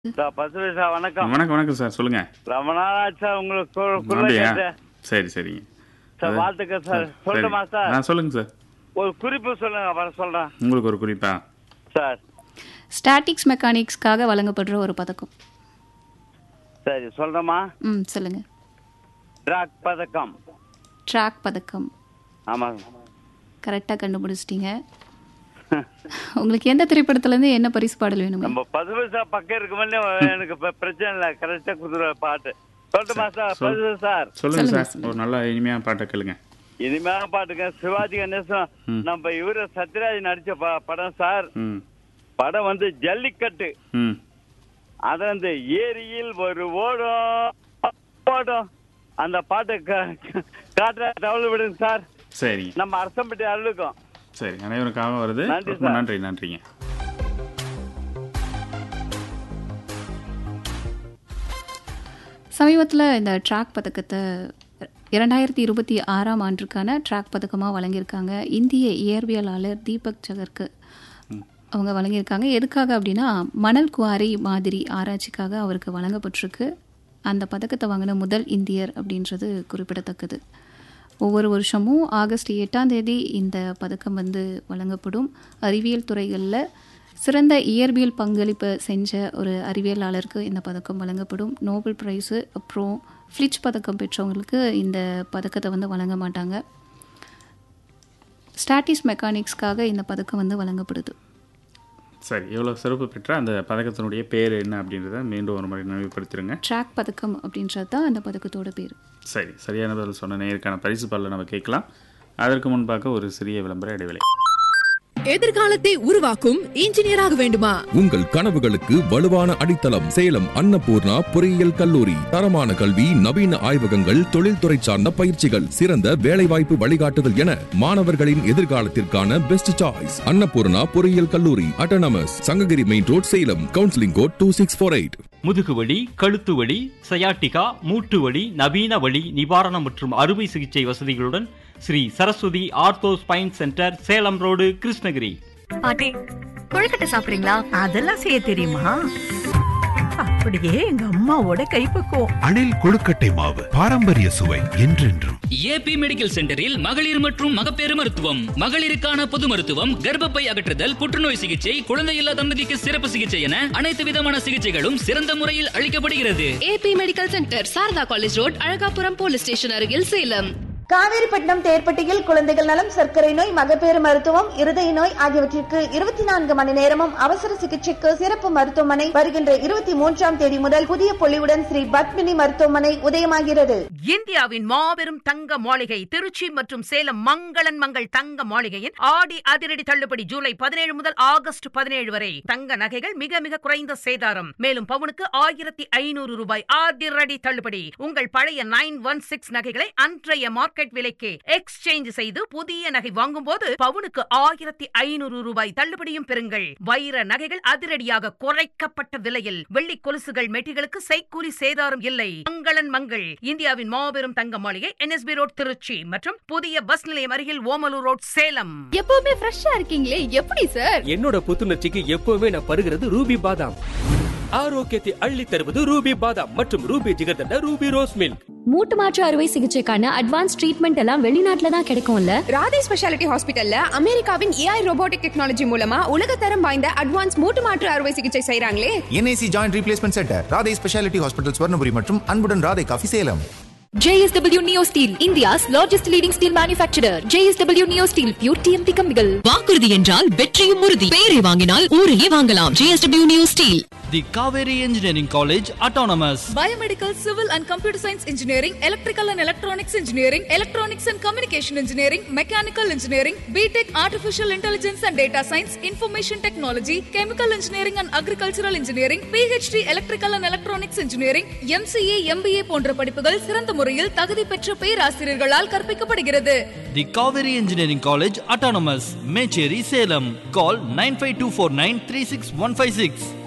Sir பத்து பைசா வணக்கம் வணக்கம் வணக்கம் சார் சொல்லுங்க ரொம்ப நாள் ஆச்சு சார் உங்களுக்கு கு- குரலை அப்படியா கேட்டு சரி சரிங்க சார் அது- வாழ்த்துக்கள் சார் சரி. சொல்லட்டுமா சார் ஆ சொல்லுங்க சார் ஒரு குறிப்பு சொல்லுங்க அப்புறம் சொல்றேன் உங்களுக்கு ஒரு குறிப்பா சார் ஸ்டாட்டிக்ஸ் மெக்கானிக்ஸ்க்காக வழங்கப்படுற ஒரு பதக்கம் சரி சொல்றேமா ம் சொல்லுங்க டிராக் பதக்கம் ட்ராக் பதக்கம் ஆமாங்க கரெக்டாக கண்டுபிடிச்சிட்டீங்க உங்களுக்கு எந்த திரைப்படத்துலேருந்து என்ன பரிசு பாடல் வேணுங்க நம்ம பத்து பைசா பக்கம் இருக்கும்போது எனக்கு இப்ப பிரச்சனை இல்லை கரெக்டா குதிரை பாட்டு சொல்லட்டுமா சார் சொல். பத்து சார் சொல்லுங்க சொல்லுங்க, சார் ஒரு நல்ல இனிமையான பாட்டை கேளுங்க இனிமையான பாட்டுங்க சிவாஜி கணேசன் ம். நம்ம இவரு சத்யராஜ் நடிச்ச ப- படம் சார் ம் படம் வந்து ஜல்லிக்கட்டு ம் அது அந்த ஏரியில் ஒரு ஓடும் ஓடும் அந்த பாட்டு க- காட்டுற தவளை விடுங்க சார் சரிங்க நம்ம அரசம்பட்டி அருளுக்கும் சரி அனைவருக்காக வருது நன்றி ரொம்ப சார். நன்றி நன்றிங்க சமீபத்தில் இந்த ட்ராக் பதக்கத்தை இரண்டாயிரத்தி இருபத்தி ஆறாம் ஆண்டுக்கான ட்ராக் பதக்கமாக வழங்கியிருக்காங்க இந்திய இயற்பியலாளர் தீபக் ஜகருக்கு அவங்க வழங்கியிருக்காங்க எதுக்காக அப்படின்னா மணல் குவாரி மாதிரி ஆராய்ச்சிக்காக அவருக்கு வழங்கப்பட்டிருக்கு அந்த பதக்கத்தை வாங்கின முதல் இந்தியர் அப்படின்றது குறிப்பிடத்தக்கது ஒவ்வொரு வருஷமும் ஆகஸ்ட் எட்டாம் தேதி இந்த பதக்கம் வந்து வழங்கப்படும் அறிவியல் துறைகளில் சிறந்த இயற்பியல் பங்களிப்பு செஞ்ச ஒரு அறிவியலாளருக்கு இந்த பதக்கம் வழங்கப்படும் நோபல் பிரைஸு அப்புறம் ஃப்ளிச் பதக்கம் பெற்றவங்களுக்கு இந்த பதக்கத்தை வந்து வழங்க மாட்டாங்க ஸ்டாட்டிஸ் மெக்கானிக்ஸ்க்காக இந்த பதக்கம் வந்து வழங்கப்படுது சரி எவ்வளோ சிறப்பு பெற்ற அந்த பதக்கத்தினுடைய பேர் என்ன அப்படின்றத மீண்டும் ஒரு முறை நினைவுபடுத்திடுங்க ட்ராக் பதக்கம் அப்படின்றது தான் அந்த பதக்கத்தோட பேர் சரி சரியான பதில் சொன்ன நேருக்கான பரிசு பாடலை நம்ம கேட்கலாம் அதற்கு முன்பாக ஒரு சிறிய விளம்பர இடைவேளை எதிர்காலத்தை உருவாக்கும் இன்ஜினியராக வேண்டுமா உங்கள் கனவுகளுக்கு வலுவான அடித்தளம் சேலம் அன்னபூர்ணா பொறியியல் கல்லூரி தரமான கல்வி நவீன ஆய்வகங்கள் தொழில்துறை சார்ந்த பயிற்சிகள் சிறந்த வேலைவாய்ப்பு வழிகாட்டுதல் என மாணவர்களின் எதிர்காலத்திற்கான பெஸ்ட் சாய்ஸ் அன்னபூர்ணா பொறியியல் கல்லூரி autonomous Sankagiri main road Salem counselling code two six four eight முதுகுவலி கழுத்து வலி சயாட்டிகா மூட்டு வலி நவீன வலி நிவாரணம் மற்றும் அறுவை சிகிச்சை வசதிகளுடன் Sri Saraswathi ortho spine centre Salem road Krishnagiri பாட்டி கொழுக்கட்டை சாப்பிடுறீங்களா அதெல்லாம் செய்ய தெரியுமா அப்படியே எங்க அம்மாவோட கைப்பக்குவம் அணில் கொழுக்கட்டை மாவு பாரம்பரிய சுவை என்றென்றும் ஏபி மெடிக்கல் சென்டரில் மகளிர் மற்றும் மகப்பேறு மருத்துவம் மகளிருக்கான பொது மருத்துவம் கர்ப்பப்பை அகற்றுதல் புற்றுநோய் சிகிச்சை குழந்தையில்லா தம்பதிக்கு சிறப்பு சிகிச்சை என அனைத்து விதமான சிகிச்சைகளும் சிறந்த முறையில் அளிக்கப்படுகிறது AB medical centre Saradha college road Alagapuram police station அருகில் சேலம் காவேரிப்பட்டினம் தேர்ப்பட்டியில் குழந்தைகள் நலம் சர்க்கரை நோய் மகப்பேறு மருத்துவம் இருதய நோய் ஆகியவற்றிற்கு இருபத்தி நான்கு மணி நேரமும் அவசர சிகிச்சைக்கு சிறப்பு மருத்துவமனை வருகின்ற இருபத்தி மூன்றாம் தேதி முதல் புதிய பொலிவுடன் ஸ்ரீ பத்மினி மருத்துவமனை உதயமாகிறது இந்தியாவின் மாபெரும் தங்க மாளிகை திருச்சி மற்றும் சேலம் மங்களன் மங்கள் தங்க மாளிகையின் ஆடி அதிரடி தள்ளுபடி ஜூலை பதினேழு முதல் ஆகஸ்ட் பதினேழு வரை தங்க நகைகள் மிக மிக குறைந்த சேதாரம் மேலும் பவுனுக்கு ஆயிரத்தி ஐநூறு ரூபாய் அதிரடி தள்ளுபடி உங்கள் பழைய நைன் ஒன் சிக்ஸ் நகைகளை அன்றைய மார்க்கெட் விலைக்கு எக்ஸ்சேஞ்ச் செய்து புதிய நகை வாங்கும் போது பவுனுக்கு ஆயிரத்தி ஐநூறு ரூபாய் தள்ளுபடியும் பெறுங்கள் வைர நகைகள் அதிரடியாக குறைக்கப்பட்ட விலையில் வெள்ளி கொலுசுகள் மெட்டிகளுக்கு செய்கூலி சேதாரம் இல்லை மங்களன் மங்கள் இந்தியாவின் மாபெரும் தங்க மாளிகை என்எஸ்பி ரோட் திருச்சி மற்றும் புதிய பஸ் நிலையம் அருகில் ஓமலூர் ரோட் சேலம் எப்பவுமே ஃப்ரெஷ்ஷா இருக்கீங்களே எப்படி சார் என்னோட புத்துணர்ச்சிக்கு எப்பவுமே நான் பருகிறது ரூபி பாதாம் ஆரோக்கியத்தை அள்ளி தருவது ரூபி பாதாம் மற்றும் Ruby jigarthanda Ruby rose milk மூட்டு மாற்று அறுவை சிகிச்சைக்கான அட்வான்ஸ் ட்ரீட்மெண்ட் எல்லாம் வெளிநாட்டுல தான் கிடைக்கும்ல ராதே ஸ்பெஷாலிட்டி ஹாஸ்பிட்டல்ல அமெரிக்காவின் ஏஐ ரோபோட்டிக் டெக்னாலஜி மூலமா உலகத்தரம் வாய்ந்த அட்வான்ஸ் மூட்டு மாற்று அறுவை சிகிச்சை செய்றாங்களே NIC joint replacement centre Radhai speciality hospital Swarnapuri மற்றும் அன்புடன் Radhai coffee Salem JSW Neo Steel India's largest leading steel manufacturer JSW Neo Steel pure TMT கம்பிகள் வாக்குறுதி என்றால் வெற்றியும் உறுதி பெயரை வாங்கினால் ஊரையே வாங்கலாம் JSW Neo Steel the Kaveri engineering college autonomous Biomedical Civil and Computer Science Engineering Electrical and Electronics Engineering Electronics and Communication Engineering Mechanical Engineering BTech Artificial Intelligence and Data Science Information Technology Chemical Engineering and Agricultural Engineering PhD Electrical and Electronics Engineering MCA MBA போன்ற படிப்புகள் சிறந்த முறையில் தகுதி பெற்ற பேராசிரியர்களால் கற்பிக்கப்படுகிறது the Kaveri engineering college autonomous Mecheri Salem call nine five two four nine three six one five six